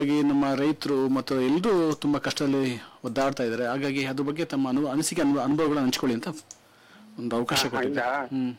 ಹಾಗಾಗಿ ನಮ್ಮ ರೈತರು ಮತ್ತು ಎಲ್ಲರೂ ತುಂಬಾ ಕಷ್ಟದಲ್ಲಿ ಒದ್ದಾಡ್ತಾ ಇದ್ದಾರೆ ಹಾಗಾಗಿ ಅದ್ರ ಬಗ್ಗೆ ತಮ್ಮ ಅನು ಅನಿಸಿಕೆ ಅನು ಅನುಭವಗಳನ್ನ ಹಂಚ್ಕೊಳ್ಳಿ ಅಂತ ಒಂದು ಅವಕಾಶ ಕೊಟ್ಟಿದ್ದೆ ಹೌದಾ? ಹ್ಮ್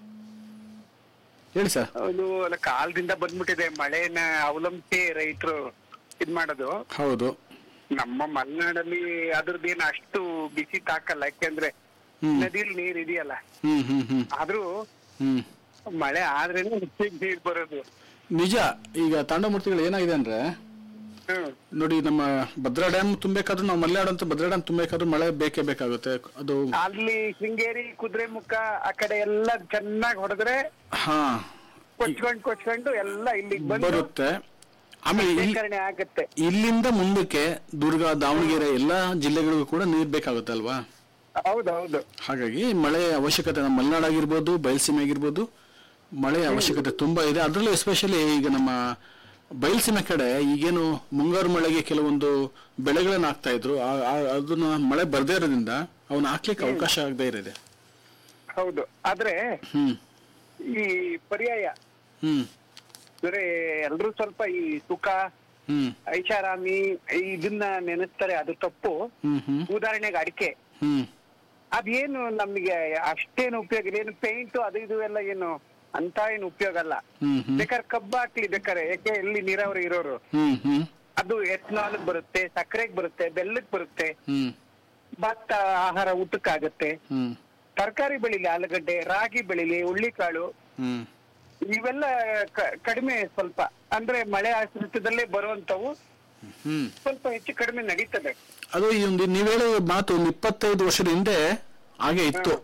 ಹೇಳಿ ಸರ್ ಅದು ಅಲ್ಲ ಕಾಲದಿಂದ ಬಂದ್ಬಿಟ್ಟಿದೆ ಮಳೆನ ಅವಲಂಬಿಸಿ ರೈತರು ಇದ್ ಮಾಡೋದು ಹೌದು ನಮ್ಮ ಮಲೆನಾಡಲ್ಲಿ ಅದ್ರದ್ದೇನು ಅಷ್ಟು ಬಿಸಿ ತಾಕಲ್ಲ ಯಾಕೆಂದ್ರೆ ಹ್ಮ್. ನದಿಲಿ ನೀರ್ ಇದೆಯಲ್ಲ ಹ್ಮ್ ಹ್ಮ್ ಹ್ಮ್ ಆದ್ರೂ ಹ್ಮ್ ಮಳೆ ಆದ್ರೇನೆ ಹೆಚ್ಚಿಗೆ ನೀರ್ ಬರೋದು ನಿಜ ಈಗ ತಾಂಡಮೂರ್ತಿಗಳು ಏನಾಗಿದೆ ಅಂದ್ರೆ ಹ್ಮ್ ನೋಡಿ ನಮ್ಮ ಭದ್ರಾ ಡ್ಯಾಮ್ ತುಂಬಬೇಕಾದ್ರೂ ನಾವು ಮಲೆನಾಡು ಅಂತ ಭದ್ರಾ ಡ್ಯಾಮ್ ತುಂಬಬೇಕಾದ್ರೂ ಮಳೆ ಬೇಕೇ ಬೇಕಾಗುತ್ತೆ ಅದು ಅಲ್ಲಿ ಶೃಂಗೇರಿ ಕುದುರೆಮುಖ ಆ ಕಡೆ ಎಲ್ಲ ಚೆನ್ನಾಗಿ ಹೊಡೆದ್ರೆ ಹಾ ಕೊಚ್ಕೊಂಡ್ ಕೊಚ್ಕೊಂಡು ಎಲ್ಲ ಇಲ್ಲಿಗೆ ಬಂದು ಬರುತ್ತೆ ಆಮೇಲೆ ಇಲ್ಲಿ- ಶೇಖರಣೆ ಆಗತ್ತೆ ಇಲ್ಲಿಂದ ಮುಂದಕ್ಕೆ ದುರ್ಗ ದಾವಣಗೆರೆ ಎಲ್ಲಾ ಜಿಲ್ಲೆಗಳಿಗೂ ಕೂಡ ನೀರ್ ಬೇಕಾಗುತ್ತೆ ಅಲ್ವಾ ಹೌದೌದು ಹಾಗಾಗಿ ಮಳೆ ಅವಶ್ಯಕತೆ ನಮ್ಮ ಮಲೆನಾಡು ಆಗಿರ್ಬೋದು ಬಯಲುಸೀಮೆ ಆಗಿರ್ಬೋದು ಮಳೆ ಅವಶ್ಯಕತೆ ತುಂಬಾ ಇದೆ ಅದರಲ್ಲೂ ಎಸ್ಪೆಷಲಿ ಈಗ ನಮ್ಮ ಬಯಲುಸೀಮೆ ಕಡೆ ಈಗೇನು ಮುಂಗಾರು ಮಳೆಗೆ ಕೆಲವೊಂದು ಬೆಳೆಗಳನ್ನ ಹಾಕ್ತಾ ಇದ್ರು ಆ- ಆ- ಅದನ್ನ ಮಳೆ ಬರ್ದೇ ಇರೋದ್ರಿಂದ ಅವನ್ನ ಹಾಕ್ಲಿಕ್ಕೆ ಅವಕಾಶ ಆಗದೆ ಇರಿದೆ ಹೌದು ಆದ್ರೆ ಹ್ಮ್ ಈ ಪರ್ಯಾಯ ಹ್ಮ್ ಅಂದ್ರೆ ಎಲ್ರು ಸ್ವಲ್ಪ ಈ ಸುಖ ಹ್ಮ್ ಐಷಾರಾಮಿ ಇದನ್ನ ನೆನೆಸ್ತಾರೆ ಅದು ತಪ್ಪು ಹ್ಮ್ ಹ್ಮ್ ಉದಾಹರಣೆಗೆ ಅಡಿಕೆ ಹ್ಮ್ ಅದೇನು ನಮಗೆ ಅಷ್ಟೇನು ಉಪಯೋಗ ಇಲ್ಲ ಏನು ಪೇಂಟ್ ಅದು ಇದು ಎಲ್ಲ ಏನು ಅಂತ ಏನು ಉಪಯೋಗ ಅಲ್ಲ ಹ್ಮ್ ಹ್ಮ್ ಬೇಕಾದ್ರೆ ಕಬ್ಬು ಹಾಕ್ಲಿ ಬೇಕಾರೆ ಯಾಕೆ ಎಲ್ಲಿ ನೀರಾವರಿ ಇರೋರು ಹ್ಮ್ ಹ್ಮ್ ಅದು ಎಥನಾಲ್ ಬರುತ್ತೆ ಸಕ್ಕರೆಗೆ ಬರುತ್ತೆ ಬೆಲ್ಲಕ್ ಬರುತ್ತೆ ಹ್ಮ್ ಭತ್ತ ಆಹಾರ ಊಟಕ್ಕಾಗತ್ತೆ ಹ್ಮ್ ತರಕಾರಿ ಬೆಳಿಲಿ ಆಲೂಗಡ್ಡೆ ರಾಗಿ ಬೆಳಿಲಿ ಹುಳ್ಳಿಕಾಳು ಹ್ಮ್ ಇವೆಲ್ಲ ಕ- ಕಡಿಮೆ ಸ್ವಲ್ಪ ಅಂದ್ರೆ ಮಳೆ ಆಶ್ರಿತದಲ್ಲೇ ಬರುವಂತವು ಹ್ಮ್ ಸ್ವಲ್ಪ ಹೆಚ್ಚು ಕಡಿಮೆ ನಡೀತದೆ ಅದು ಈ ಒಂದು ನೀವು ಹೇಳೋ ಮಾತು ಒಂದು ಇಪ್ಪತ್ತೈದು ವರ್ಷದ ಹಿಂದೆ ಹಾಗೆ ಇತ್ತು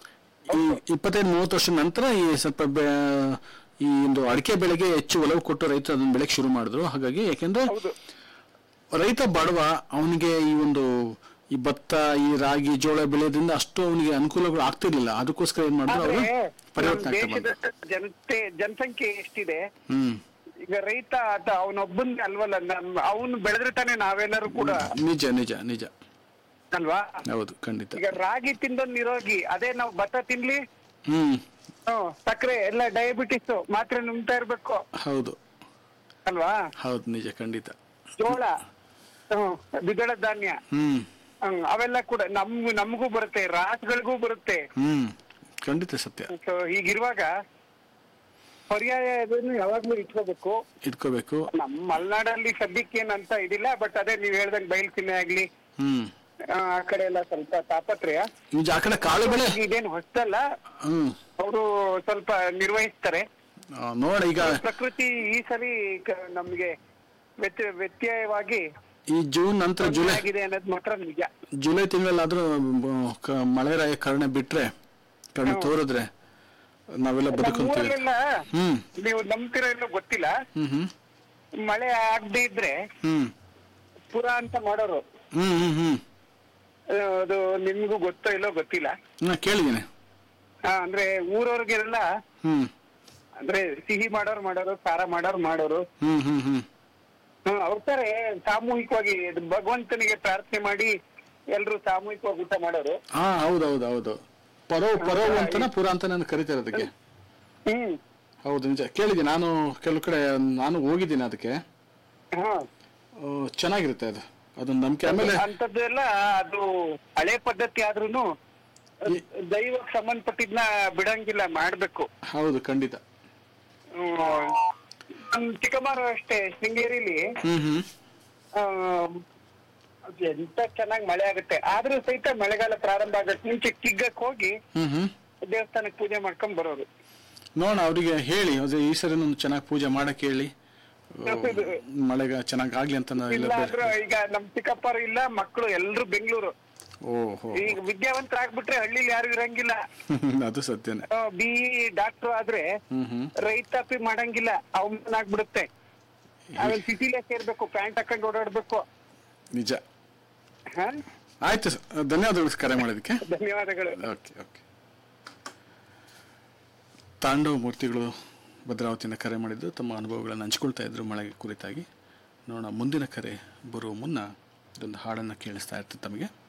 ಈ ಇಪ್ಪತ್ತೈದು ಮೂವತ್ತು ವರ್ಷದ ನಂತರ ಈ ಸ್ವಲ್ಪ ಬೆ- ಈ ಒಂದು ಅಡಿಕೆ ಬೆಳೆಗೆ ಹೆಚ್ಚು ಒಲವು ಕೊಟ್ಟು ರೈತರು ಅದನ್ನ ಬೆಳೆಗೆ ಶುರು ಮಾಡಿದ್ರು ಹಾಗಾಗಿ ಯಾಕೆಂದ್ರೆ ಹೌದು ರೈತ ಬಡವ ಅವನಿಗೆ ಈ ಒಂದು ಈ ಭತ್ತ ಈ ರಾಗಿ ಜೋಳ ಬೆಳೆಯೋದ್ರಿಂದ ಅಷ್ಟು ಅವನಿಗೆ ಅನುಕೂಲಗಳು ಆಗ್ತಿರ್ಲಿಲ್ಲ ಅದಕ್ಕೋಸ್ಕರ ಏನ್ ಮಾಡಿದ್ರು ಆದ್ರೆ ಅವರು ನಮ್ಮ ಪರಿವರ್ತನೆ ಆಗ್ತಾ ದೇಶದ ಬಂದ್ರು ಜನತೆ ಜನಸಂಖ್ಯೆ ಎಷ್ಟಿದೆ ಹ್ಮ್ ಈಗ ರೈತ ಆತ ಅವನೊಬ್ಬನ್ ಅಲ್ವಲ್ಲ ನಮ್ ಅವನು ಬೆಳೆದ್ರೆ ತಾನೇ ನಾವೆಲ್ಲರೂ ಕೂಡ ನಿಜ ನಿಜ ನಿಜ ಅಲ್ವಾ ಹೌದು ಖಂಡಿತ ಈಗ ರಾಗಿ ತಿಂದೊಂದ್ ನಿರೋಗಿ ಅದೇ ನಾವು ಭತ್ತ ತಿನ್ಲಿ ಹ್ಮ್ ಹ್ಮ್ ಸಕ್ಕರೆ ಎಲ್ಲ ಡಯಾಬಿಟಿಸ್ ಮಾತ್ರೆ ನುಂಗ್ತಾ ಇರ್ಬೇಕು ಹೌದು ಅಲ್ವಾ ಹೌದು ನಿಜ ಖಂಡಿತ ಜೋಳ ಹ್ಮ್ ದ್ವಿದಳ ಧಾನ್ಯ ಹ್ಮ್ ಹ್ಮ್ ಅವೆಲ್ಲ ಕೂಡ ನಮ್ ನಮಗೂ ಬರುತ್ತೆ ರಾಸುಗಳಿಗೂ ಬರುತ್ತೆ ಹ್ಮ್ ಖಂಡಿತ ಸತ್ಯ ಸೊ ಹೀಗಿರುವಾಗ ಪರ್ಯಾಯ ಇದನ್ನು ಯಾವಾಗ್ಲೂ ಇಟ್ಕೋಬೇಕು ಇಟ್ಕೋಬೇಕು ನಮ್ಮ ಮಲೆನಾಡಲ್ಲಿ ಸದ್ಯಕ್ಕೆ ಏನಂತ ಇದಿಲ್ಲ ಬಟ್ ಅದೇ ನೀವ್ ಹೇಳ್ದಂಗ್ ಬಯಲ್ಸೀಮೆ ಆಗ್ಲಿ ಹ್ಮ್ ಆ ಆ ಕಡೆ ಎಲ್ಲ ಸ್ವಲ್ಪ ತಾಪತ್ರಯ ನಿಜ ಆ ಕಡೆ ಕಾಳು ಬೆಳೆ ಇದೇನು ಹೊಸದಲ್ಲ ಹ್ಮ್ ಅವರು ಸ್ವಲ್ಪ ನಿರ್ವಹಿಸ್ತಾರೆ ಆ, ನೋಡ ಈಗ ಪ್ರಕೃತಿ ಈ ಸರಿ ಕ- ನಮ್ಗೆ ವ್ಯತ್ಯ- ವ್ಯತ್ಯಯವಾಗಿ ಈ ಜೂನ್ ನಂತರ ಜುಲೈ ಆಗಿದೆ ಅನ್ನೋದು ಮಾತ್ರ ನಿಜ ಜುಲೈ ತಿಂಗಳಲ್ಲಾದ್ರೂ ಬ- ಕ- ಮಳೆ ರಾಯ ಕರುಣೆ ಬಿಟ್ರೆ ಕರುಣೆ ತೋರಿದ್ರೆ ನಾವೆಲ್ಲ ಬದುಕಂತೀವಿ ನಮ್ಮೂರಲ್ಲೆಲ್ಲ ಹ್ಮ್ ನೀವು ನಂಬ್ತಿರೋ ಇಲ್ಲೋ ಗೊತ್ತಿಲ್ಲ ಹ್ಮ್ ಹ್ಮ್ ಮಳೆ ಆಗದೆ ಇದ್ರೆ ಹ್ಮ್ ಪುರ ಅಂತ ಮಾಡೋರು ಹ್ಮ್ ಹ್ಮ್ ಹ್ಮ್ ಆ, ಅದು ನಿಮ್ಗೂ ಗೊತ್ತೋ ಇಲ್ಲೋ ಗೊತ್ತಿಲ್ಲ ನಾ ಕೇಳಿದ್ದೀನಿ ಆ, ಅಂದ್ರೆ ಊರವ್ರಿಗೆಲ್ಲ ಹ್ಮ್ ಅಂದ್ರೆ ಸಿಹಿ ಮಾಡೋರು ಮಾಡೋರು ಖಾರ ಮಾಡೋರು ಮಾಡೋರು ಹ್ಮ್ ಹ್ಮ್ ಹ್ಮ್ ಹ್ಮ್ ಅವ್ತಾರೆ ಸಾಮೂಹಿಕವಾಗಿ ಇದು ಭಗವಂತನಿಗೆ ಪ್ರಾರ್ಥನೆ ಮಾಡಿ ಎಲ್ರು ಸಾಮೂಹಿಕವಾಗಿ ಊಟ ಮಾಡೋರು ಹಾ ಹೌದು ಹೌದು ಹೌದು ಪರವ್ ಪರವ್ ಅಂತನ ಪುರ ಅಂತ ನಾನು ಕರಿತಾರೆ ಅದಕ್ಕೆ ಹ್ಮ್ ಹೌದು ನಿಜ ಕೇಳಿದ್ದೀನಿ ನಾನು ಕೆಲವು ಕಡೆ ನಾನು ಹೋಗಿದ್ದೀನಿ ಅದಕ್ಕೆ ಹಾ ಆ, ಚೆನ್ನಾಗಿರುತ್ತೆ ಅದು ಅದೊಂದು ನಂಬಿಕೆ ಆಮೇಲೆ ಅಂತದ್ದು ಎಲ್ಲ ಅದು ಹಳೆ ಪದ್ಧತಿ ಆದ್ರೂನು ಈ- ದೈವಕ್ಕೆ ಸಂಬಂಧಪಟ್ಟಿದ್ನ ಬಿಡಂಗಿಲ್ಲ ಮಾಡ್ಬೇಕು ಹೌದು ಖಂಡಿತ ಹ್ಮ್. ನಮ್ ಚಿಕ್ಕಮ್ಮರು ಅಷ್ಟೇ ಶೃಂಗೇರಿಲಿ ಹ್ಮ್ ಹ್ಮ್ ಆ, ಅದು ಎಂತ ಚೆನ್ನಾಗಿ ಮಳೆ ಆಗುತ್ತೆ ಆದ್ರೂ ಸಹಿತ ಮಳೆಗಾಲ ಪ್ರಾರಂಭ ಆಗಕ್ಕೆ ಮುಂಚೆ ಕಿಗ್ಗಕ್ ಹೋಗಿ ಹ್ಮ್ ಹ್ಮ್ ದೇವಸ್ಥಾನಕ್ಕೆ ಪೂಜೆ ಮಾಡ್ಕೊಂಡ್ ಬರೋರು ನೋಡೋಣ ಅವರಿಗೆ ಹೇಳಿ ಅದೇ ಈ ಸರಿ ಚೆನ್ನಾಗಿ ಪೂಜೆ ಮಾಡಕ್ಕೆ ಹೇಳಿ ಆ, ಮಳೆಗ ಚೆನ್ನಾಗಿ ಆಗ್ಲಿ ಅಂತ ನಾವು ಎಲ್ಲ ಇಲ್ಲ ಬೇರೆ- ಅಂದ್ರೂ ಈಗ ನಮ್ ಚಿಕ್ಕಪ್ಪರು ಇಲ್ಲ ಮಕ್ಕಳು ಎಲ್ರು ಬೆಂಗಳೂರು ಓಹೋ ಈಗ ವಿದ್ಯಾವಂತರಾಗ್ಬಿಟ್ರೆ ಹಳ್ಳಿಲಿ ಯಾರು ಇರಂಗಿಲ್ಲ ಅದು ಸತ್ಯನೇ ಬಿ ಡಾಕ್ಟರ್ ಆದ್ರೆ ಹ್ಮ್ ಹ್ಮ್ ರೈತಾಪಿ ಮಾಡಂಗಿಲ್ಲ ಅವಮಾನ ಆಗ್ಬಿಡುತ್ತೆ ಆಮೇಲೆ ಸಿಟಿಲೇ ಸೇರ್ಬೇಕು ಪ್ಯಾಂಟ್ ಹಾಕೊಂಡು ಓಡಾಡ್ಬೇಕು ನಿಜ ಹಾ ಆಯ್ತು ಸ- ಧನ್ಯವಾದಗಳು ಕರೆ ಮಾಡೋದಕ್ಕೆ ಧನ್ಯವಾದಗಳು ಓಕೆ ಓಕೆ ತಾಂಡವ ಮೂರ್ತಿಗಳು ಭದ್ರಾವತಿಯಿಂದ ಕರೆ ಮಾಡಿದ್ದು ತಮ್ಮ ಅನುಭವಗಳನ್ನು ಹಂಚ್ಕೊಳ್ತಾ ಇದ್ರು ಮಳೆಗೆ ಕುರಿತಾಗಿ ನೋಡೋಣ ಮುಂದಿನ ಕರೆ ಬರುವ ಮುನ್ನ ಇದೊಂದು ಹಾಡನ್ನು ಕೇಳಿಸ್ತಾ ಇರ್ತದೆ ತಮಗೆ